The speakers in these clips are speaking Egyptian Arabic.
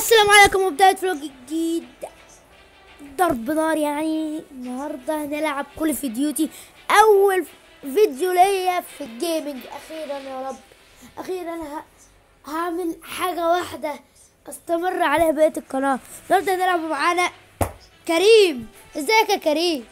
السلام عليكم وبداية فلوج جديد ضرب نار يعني النهاردة هنلعب كل في ديوتي أول فيديو ليا في الجيمنج أخيرا يا رب أخيرا ه... هعمل حاجة واحدة استمر عليها بقية القناة النهاردة هنلعب معانا كريم ازيك يا كريم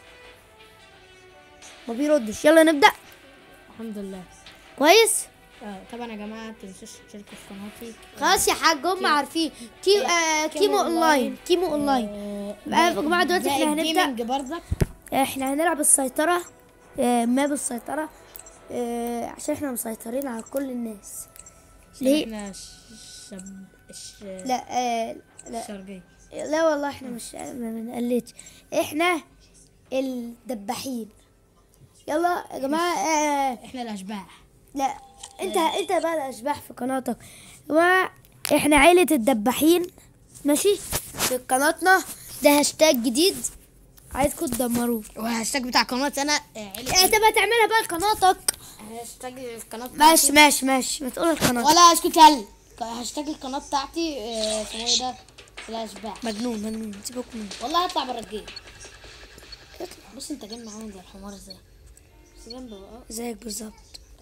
ما بيردش يلا نبدأ الحمد لله كويس آه طبعا يا جماعه ما تنسوش تشتركوا في قناتي خلاص يا حاج هم عارفين كي... آه كيمو اونلاين كيمو اونلاين بقى يا جماعة دلوقتي احنا هنبدأ الجيمنج برضك احنا هنلعب السيطرة آه، ماب السيطرة آه، عشان احنا مسيطرين على كل الناس ليه؟ احنا الشب الش... لا آه، لا الشرقية لا والله احنا مش ما بنقلدش احنا الدباحين يلا يا جماعة آه، احنا الاشباح لا انت انت بقى الاشباح في قناتك واحنا عيلة الدباحين ماشي في قناتنا ده هاشتاج جديد عايزكم تدمروه والهاشتاج بتاع قناتي انا آه، عيلة انت بقى تعملها بقى قناتك هاشتاج القناه ماشي ماشي ماشي ما تقول القناة ولا اسكت هل هاشتاج القناه بتاعتي آه، اسمه ايه ده الاشباح مجنون مجنون سيبك منه والله هطلع بره الجيم بص انت جنب معايا زي الحمار ازاي بس جنبه اه زيك بالظبط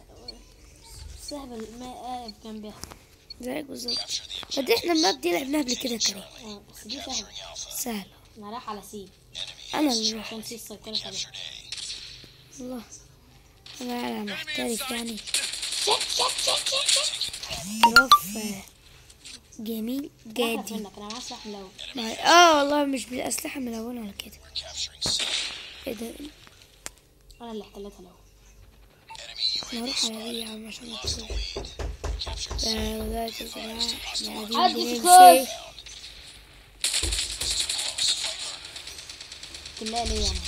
سهبل ما واقف جنبي زيك بالظبط قد احنا الماب دي لعبناها قبل كده يا كريم اه بس دي سهله سهل انا رايح على سي انا اللي راح عشان سي السيطره عليها والله انا انا محترف يعني احتراف آه، جميل جادي جادي منك انا معايا سلاح ملون مع- اه والله مش بالاسلحه ملونه ولا كده ايه ده انا اللي احتلتها الاول انا هروح على دي يا عم عشان ادخل لا دلوقتي يا جماعه احنا عدي قاعدين تدخل. بنمشي كلها ليا انا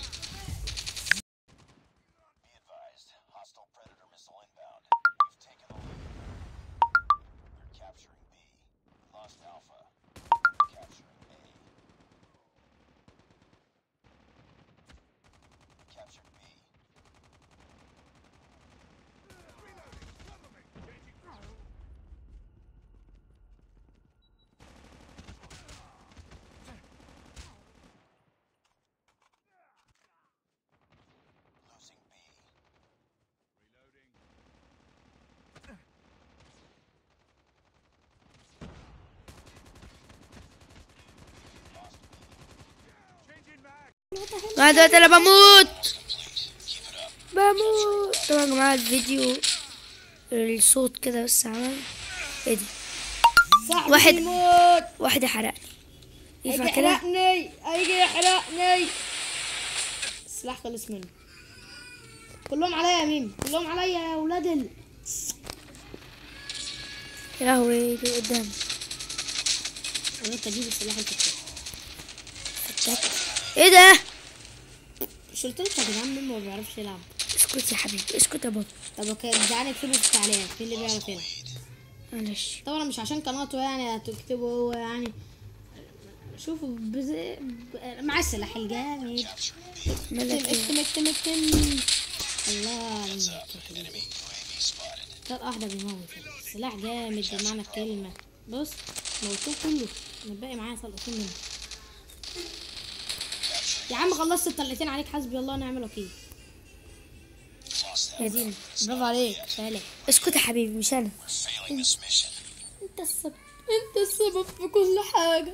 Hostile Predator missile inbound. We've taken the lead. We're capturing B. We lost Alpha. We're capturing A. We captured B. Losing B. انا دلوقتي انا بموت بموت طبعا يا جماعه الفيديو الصوت كده بس عمل ايه ده صاحبي واحد- يموت واحد حرقني هيجي ينفع كده يحرقني هيجي يحرقني السلاح خلص منه كلهم عليا يا ميم كلهم عليا يا ولاد ال يا لهوي ده قدام انا انت جيب السلاح اللي كنت فتاك. ايه ده مش قلت لك يا جدعان ميم ما بيعرفش يلعب اسكت يا حبيبي اسكت يا بابا طب اوكي جدعان اكتبوا في التعليقات مين اللي بيعرف يلعب معلش طبعا مش عشان قناته يعني هتكتبه هو يعني شوفوا بز... ب... مع السلاح الجامد مالك اكتم ايه اكتم اكتم الله عليك طلقة واحدة بيموت سلاح جامد بمعنى الكلمة بص موتوه كله أنا باقي معايا طلقتين منه يا عم خلصت الطلقتين عليك حسبي الله ونعم الوكيل يا دين برافو عليك صالح اسكت يا حبيبي مش انا Failing this mission. انت السبب انت السبب في كل حاجة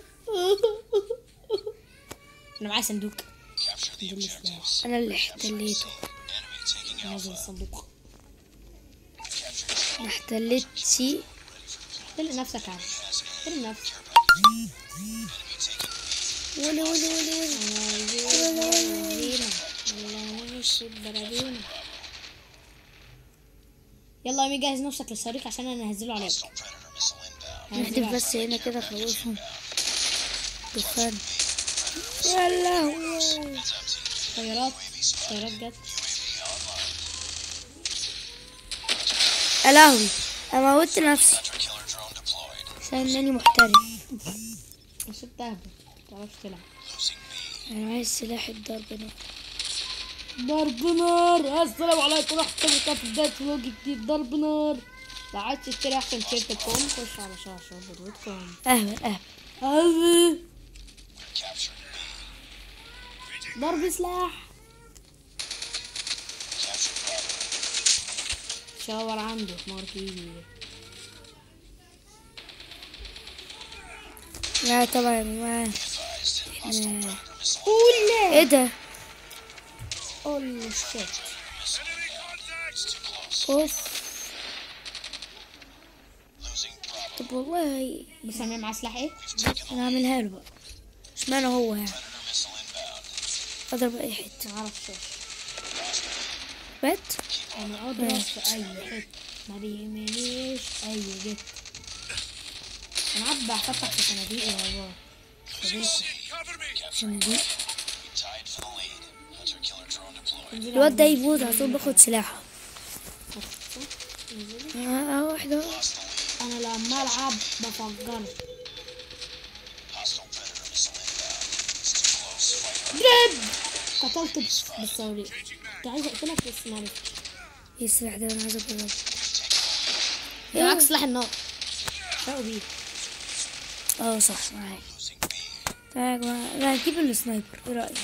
انا معايا صندوق Capture the دول objectives. سلاح انا اللي احتليته Enemy taking نازل Alpha. الصندوق انا احتليت سي تلقي نفسك عادي تلقي نفسك ولي ولي ولي ولي يلا يا مي جهز نفسك للصاروخ عشان انا هنزله عليك Hostile Predator missile inbound. نحذف بس هنا كده خلصهم دخان يا لهوي طيارات طيارات جت يا لهوي انا موتت نفسي Hunter killer drone deployed. عشان انني محترف بس انت اهبل متعرفش تلعب Losing B. انا عايز سلاح الضرب ده ضرب نار السلام عليكم ورحمة الله وبركاته في بداية فلوج جديد ضرب نار لو عايز تشتري احسن تيشيرت كوم خش على شاشة دوت كوم اهبل اهبل أوي. Capturing B. ضرب سلاح Capture Bravo. شاور عنده ماركي لا طبعا ما Advised. Hostile predator missile قول ايه ده قول شيت It's too close. اوف Losing Bravo. طب والله بسمي معاه سلاح ايه؟ We've taken the انا هعملها له بقى اشمعنى هو يعني predator missile inbound. اضرب اي حته معرفش بات انا اضرب في اي حته ما بيهمنيش اي جت انا قاعد بفتح في صناديق يا بابا عشان دي We tied for the lead. Hunter killer drone deployed. الواد ده يفوز على طول باخد سلاحه اه اه واحده Lost the lead. انا لما العب بفجر Hostile predator missile inbound. It's too close. Fight hard. جد قتلت بس- بالصواريخ كنت عايز اقتلك بس ما عرفتش ايه السلاح ده انا عايز اجربه ده معاك سلاح النار شقوا بيه اه صح معايا Losing B. تعالى يا جماعه لا هجيب السنايبر ايه رايك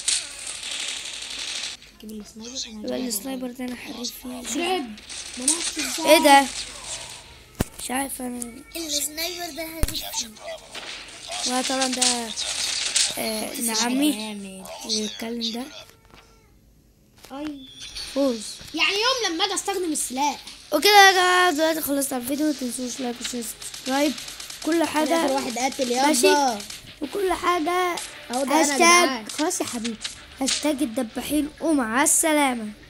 تجيب السنايبر انا يبقى هجيب السنايبر ده انا حريف فيه جد ما ماتش ازاي ايه ده مش عارف انا السنايبر ده Capture Bravo. لا طبعا ده آه ابن عمي جامد اللي بيتكلم ده اي فوز يعني يوم لما اجي استخدم السلاح وكده يا جماعه دلوقتي خلصت على الفيديو متنسوش لايك وشير سبسكرايب كل اخر حاجه واحد قتل ماشي يابا وكل حاجه اهو ده انا يا جدعان هاشتاج خلاص يا حبيبي هاشتاج الدباحين ومع السلامه